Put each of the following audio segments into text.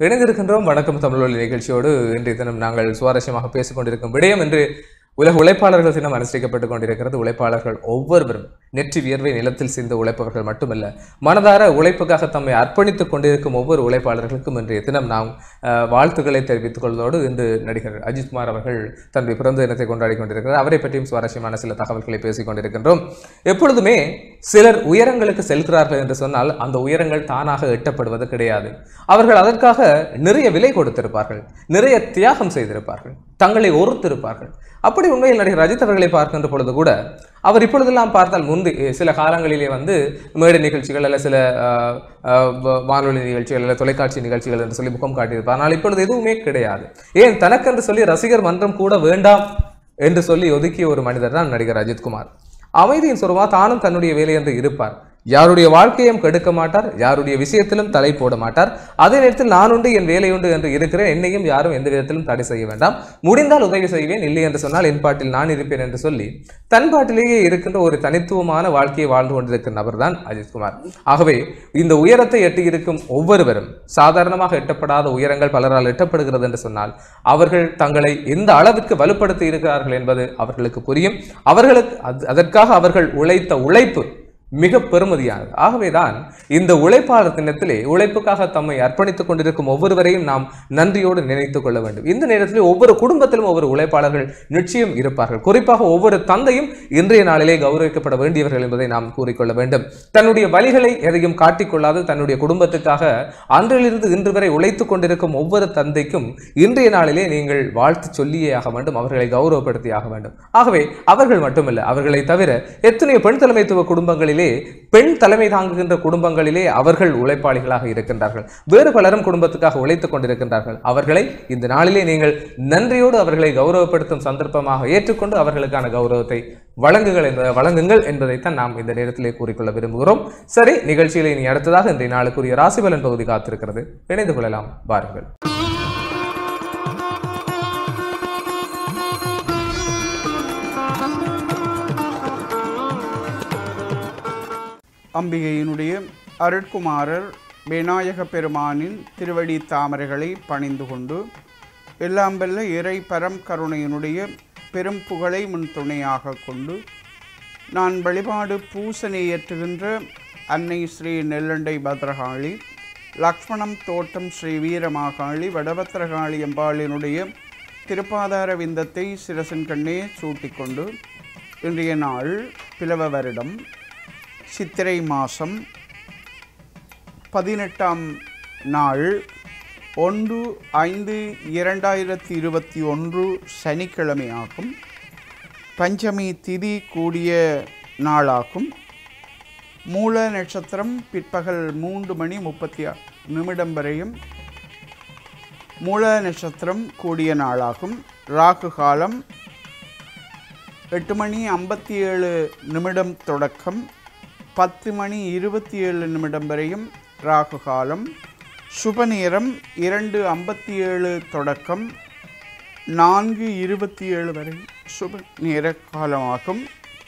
இணைந்திருக்கின்றோம் வணக்கம் தமிழொலி நிகழ்ச்சியோடு இன்றைய தினம் நாங்கள் சுவாரஸ்யமாக பேசிக் கொண்டிருக்கும் விடயம் என்று உலக உழைப்பாளர்கள் தினம் அனுஷ்டிக்கப்பட்டுக் கொண்டிருக்கிறது உழைப்பாளர்கள் ஒவ்வொருவரும் நெற்றி வியர்வை நிலத்தில் சிந்து உழைப்பவர்கள் மட்டுமல்ல மனதார உழைப்புக்காக தம்மை அர்ப்பணித்துக் கொண்டிருக்கும் ஒவ்வொரு உழைப்பாளர்களுக்கும் இன்றைய தினம் நாம் அஹ், வாழ்த்துக்களை தெரிவித்துக் கொள்வதோடு இன்று நடிகர் அஜித்குமார் அவர்கள் தன்னுடைய பிறந்த தினத்தை கொண்டாடி கொண்டிருக்கிறார் அவரை பற்றியும் சுவாரஸ்யமான சில தகவல்களை பேசிக் கொண்டிருக்கின்றோம் எப்பொழுதுமே சிலர் உயரங்களுக்கு செல்கிறார்கள் என்று சொன்னால் அந்த உயரங்கள் தானாக எட்டப்படுவது கிடையாது அவர்கள் அதற்காக நிறைய விலை கொடுத்திருப்பார்கள் நிறைய தியாகம் செய்திருப்பார்கள் தங்களை ஒருத்திருப்பார்கள் அப்படி உண்மையில் நடிகர் அஜித் அவர்களை பார்க்கின்ற பொழுது கூட அவர் இப்பொழுதெல்லாம் பார்த்தால் முந்தி சில காலங்களிலே வந்து மேடை நிகழ்ச்சிகள் அல்ல சில அஹ், அஹ், வ- வானொலி நிகழ்ச்சிகள் அல்ல தொலைக்காட்சி நிகழ்ச்சிகள் என்று சொல்லி முகம் காட்டியிருப்பார் ஆனால் இப்பொழுது எதுவுமே கிடையாது ஏன் தனக்கென்று சொல்லி ரசிகர் மன்றம் கூட வேண்டாம் என்று சொல்லி ஒதுக்கிய ஒரு மனிதர் தான் நடிகர் அஜித்குமார் அமைதியின் சுரவா தானும் தன்னுடைய வேலை என்று இருப்பார் யாருடைய வாழ்க்கையும் கெடுக்க மாட்டார் யாருடைய விஷயத்திலும் தலை போட மாட்டார் அதே நேரத்தில் நான் உண்டு என் வேலை உண்டு என்று இருக்கிறேன் என்னையும் யாரும் எந்த விதத்திலும் தடை செய்ய வேண்டாம் முடிந்தால் உதவி செய்வேன் இல்லை என்று சொன்னால் என் பாட்டில் நான் இருப்பேன் என்று சொல்லி தன் பாட்டிலேயே இருக்கின்ற ஒரு தனித்துவமான வாழ்க்கையை வாழ்ந்து கொண்டிருக்கிற நபர் தான் அஜித்குமார் ஆகவே இந்த உயரத்தை எட்டியிருக்கும் ஒவ்வொருவரும் சாதாரணமாக எட்டப்படாத உயரங்கள் பலரால் எட்டப்படுகிறது என்று சொன்னால் அவர்கள் தங்களை எந்த அளவுக்கு வலுப்படுத்தி இருக்கிறார்கள் என்பது அவர்களுக்கு புரியும் அவர்களுக்கு அது- அதற்காக அவர்கள் உழைத்த உழைப்பு மிக பெருமதியானது ஆகவேதான் இந்த உழைப்பாளர் தினத்திலே உழைப்புக்காக தம்மை அர்ப்பணித்துக் கொண்டிருக்கும் ஒவ்வொருவரையும் நாம் நன்றியோடு நினைத்துக் கொள்ள வேண்டும் இந்த நேரத்தில் ஒவ்வொரு குடும்பத்திலும் ஒவ்வொரு உழைப்பாளர்கள் நிச்சயம் இருப்பார்கள் குறிப்பாக ஒவ்வொரு தந்தையும் இன்றைய நாளிலே கௌரவிக்கப்பட வேண்டியவர்கள் என்பதை நாம் கூறிக்கொள்ள வேண்டும் தன்னுடைய வழிகளை எதையும் காட்டிக்கொள்ளாது தன்னுடைய குடும்பத்துக்காக அன்றிலிருந்து இன்று வரை உழைத்துக் கொண்டிருக்கும் ஒவ்வொரு தந்தைக்கும் இன்றைய நாளிலே நீங்கள் வாழ்த்து சொல்லியே ஆக வேண்டும் அவர்களை கௌரவப்படுத்தி ஆக வேண்டும் ஆகவே அவர்கள் மட்டுமல்ல அவர்களை தவிர எத்தனையோ பெண் தலைமைத்துவ குடும்பங்களிலே பெண் தலைமை தாங்குகின்ற குடும்பங்களிலே அவர்கள் உழைப்பாளிகளாக இருக்கின்றார்கள் வேறு பலரும் குடும்பத்துக்காக உழைத்துக் கொண்டிருக்கின்றார்கள் அவர்களை இந்த நாளிலே நீங்கள் நன்றியோடு அவர்களை கௌரவப்படுத்தும் சந்தர்ப்பமாக ஏற்றுக்கொண்டு அவர்களுக்கான கௌரவத்தை வழங்குங்கள் என்பதை வழங்குங்கள் என்பதைத்தான் நாம் இந்த நேரத்திலே கூறிக்கொள்ள விரும்புகிறோம் சரி நிகழ்ச்சியில் இனி அடுத்ததாக இன்றைய நாளுக்குரிய ராசிபலன் பகுதி காத்திருக்கிறது இணைந்து கொள்ளலாம் வாருங்கள் அம்பிகையினுடைய அருட்குமாரர் விநாயக பெருமானின் திருவடி தாமரைகளை பணிந்து கொண்டு எல்லாம் வல்ல இறை பரம் கருணையினுடைய பெரும் புகழை முன் துணையாக கொண்டு நான் வழிபாடு பூசனை ஏற்றுகின்ற அன்னை ஸ்ரீ நெல்லண்டை பத்ரகாளி லக்ஷ்மணம் தோட்டம் ஸ்ரீ வீரமாகாளி வடபத்திரகாளி அம்பாளினுடைய திருப்பாதார விந்தத்தை சிரசன் கண்ணே சூட்டிக்கொண்டு இன்றைய நாள் பிளவ வருடம் சித்திரை மாதம் பதினெட்டாம் நாள் ஒன்று ஐந்து இரண்டாயிரத்தி இருபத்தி ஒன்று சனிக்கிழமையாகும் பஞ்சமி திதி கூடிய நாளாகும் மூல நட்சத்திரம் பிற்பகல் மூன்று மணி முப்பத்தி ஆ- நிமிடம் வரையும் மூல நட்சத்திரம் கூடிய நாளாகும் ராகு காலம் எட்டு மணி ஐம்பத்தி ஏழு நிமிடம் தொடக்கம் பத்து மணி இருபத்தி ஏழு நிமிடம் வரையும் ராகு காலம் சுப நேரம் இரண்டு ஐம்பத்தி ஏழு தொடக்கம் நான்கு இருபத்தி ஏழு வரை சுப நேர காலமாகும்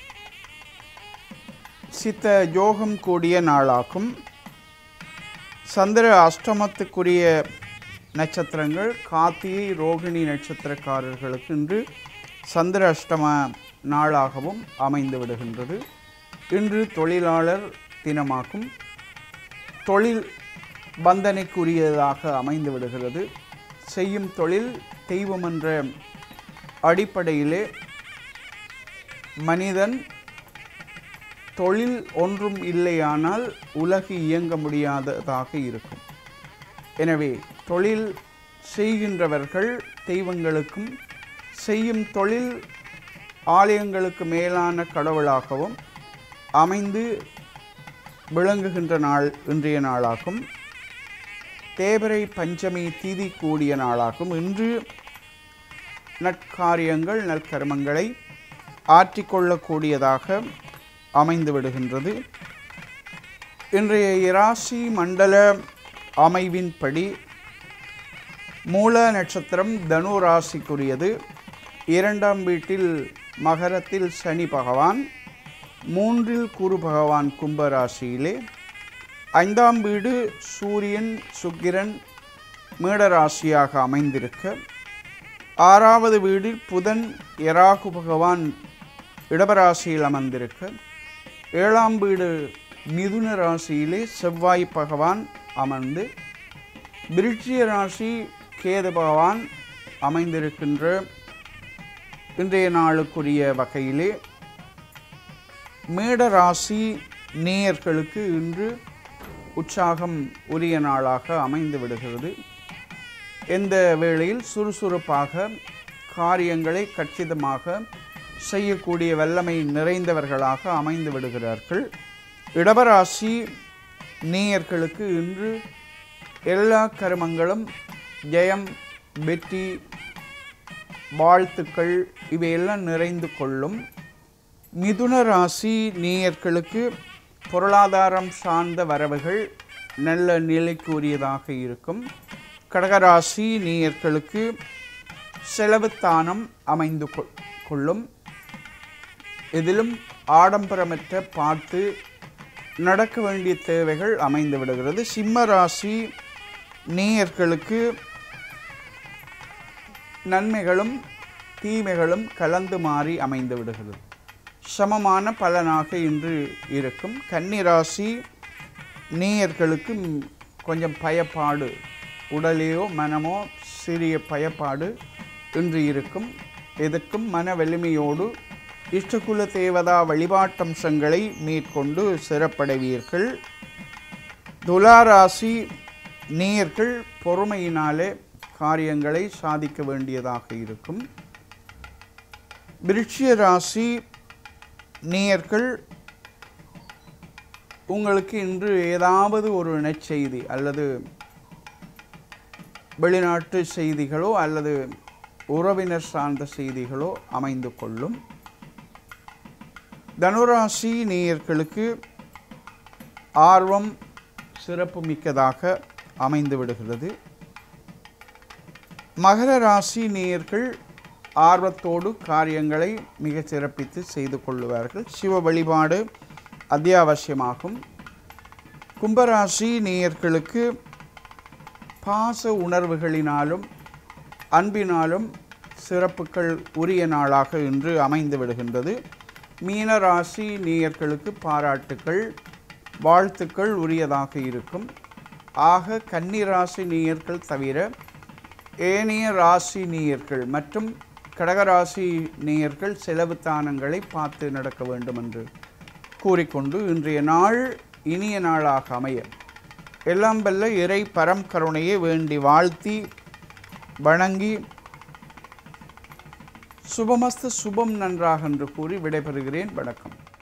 சித்த யோகம் கூடிய நாளாகும் சந்திர அஷ்டமத்துக்குரிய நட்சத்திரங்கள் கார்த்திகை ரோகிணி நட்சத்திரக்காரர்களுக்கு இன்று சந்திர அஷ்டம நாளாகவும் அமைந்து விடுகின்றது இன்று தொழிலாளர் தினமாகும் தொழில் பந்தனைக்குரியதாக அமைந்து விடுகிறது செய்யும் தொழில் தெய்வம் என்ற அடிப்படையிலே மனிதன் தொழில் ஒன்றும் இல்லையானால் உலகு இயங்க முடியாததாக இருக்கும் எனவே தொழில் செய்கின்றவர்கள் தெய்வங்களுக்கும் செய்யும் தொழில் ஆலயங்களுக்கு மேலான கடவுளாகவும் அமைந்து விளங்குகின்ற நாள் இன்றைய நாளாகும் தேவரை பஞ்சமி திதி கூடிய நாளாகும் இன்று நற்காரியங்கள் நற்கர்மங்களை ஆற்றிக்கொள்ளக்கூடியதாக அமைந்து விடுகின்றது இன்றைய இராசி மண்டல அமைவின்படி மூல நட்சத்திரம் தனு ராசிக்குரியது இரண்டாம் வீட்டில் மகரத்தில் சனி பகவான் மூன்றில் குரு பகவான் கும்ப ராசியிலே ஐந்தாம் வீடு சூரியன் சுக்கிரன் மேடராசியாக அமைந்திருக்க ஆறாவது வீடில் புதன் எராகு பகவான் இடபராசியில் அமர்ந்திருக்க ஏழாம் வீடு மிதுன ராசியிலே செவ்வாய் பகவான் அமர்ந்து விருட்சிய ராசி கேது பகவான் அமைந்திருக்கின்ற இன்றைய நாளுக்குரிய வகையிலே மேட ராசி நேயர்களுக்கு இன்று உற்சாகம் உரிய நாளாக அமைந்து விடுகிறது எந்த வேளையில் சுறுசுறுப்பாக காரியங்களை கச்சிதமாக செய்யக்கூடிய வல்லமை நிறைந்தவர்களாக அமைந்து விடுகிறார்கள் இடபராசி நேயர்களுக்கு இன்று எல்லா கருமங்களும் ஜெயம் வெற்றி வாழ்த்துக்கள் இவையெல்லாம் நிறைந்து கொள்ளும் மிதுன ராசி நேயர்களுக்கு பொருளாதாரம் சார்ந்த வரவுகள் நல்ல நிலைக்குரியதாக இருக்கும் கடகராசி நேயர்களுக்கு செலவுத்தானம் அமைந்து கொ- கொள்ளும் இதிலும் ஆடம்பரமற்ற பார்த்து நடக்க வேண்டிய தேவைகள் அமைந்து விடுகிறது சிம்ம ராசி நேயர்களுக்கு நன்மைகளும் தீமைகளும் கலந்து மாறி அமைந்து விடுகிறது சமமான பலனாக இன்று இருக்கும் கன்னிராசி நேயர்களுக்கு ம், கொஞ்சம் பயப்பாடு உடலையோ மனமோ சிறிய பயப்பாடு இன்று இருக்கும் எதற்கும் மன வலிமையோடு இஷ்டகுல தேவதா வழிபாட்டம்சங்களை மேற்கொண்டு சிறப்படைவீர்கள் துளாராசி நேயர்கள் பொறுமையினாலே காரியங்களை சாதிக்க வேண்டியதாக இருக்கும் விருட்சிய ராசி நேயர்கள் உங்களுக்கு இன்று ஏதாவது ஒரு நற்செய்தி அல்லது வெளிநாட்டு செய்திகளோ அல்லது உறவினர் சார்ந்த செய்திகளோ அமைந்து கொள்ளும் தனுராசி நேயர்களுக்கு ஆர்வம் சிறப்பு மிக்கதாக அமைந்து விடுகிறது மகர ராசி நேயர்கள் ஆர்வத்தோடு காரியங்களை மிகச் சிறப்பித்து செய்து கொள்ளுவார்கள் சிவ வழிபாடு அத்தியாவசியமாகும் கும்பராசி நேயர்களுக்கு பாச உணர்வுகளினாலும் அன்பினாலும் சிறப்புகள் உரிய நாளாக இன்று அமைந்து விடுகின்றது மீனராசி நேயர்களுக்கு பாராட்டுக்கள் வாழ்த்துக்கள் உரியதாக இருக்கும் ஆக கன்னிராசி நேயர்கள் தவிர ஏனைய ராசி நேயர்கள் மற்றும் கடகராசி நேயர்கள் செலவு தானங்களை பார்த்து நடக்க வேண்டும் என்று கூறிக்கொண்டு இன்றைய நாள் இனிய நாளாக அமைய எல்லாம் வல்ல இறை பரம் கருணையை வேண்டி வாழ்த்தி வணங்கி சுபமஸ்து சுபம் நன்றாக என்று கூறி விடைபெறுகிறேன் வணக்கம்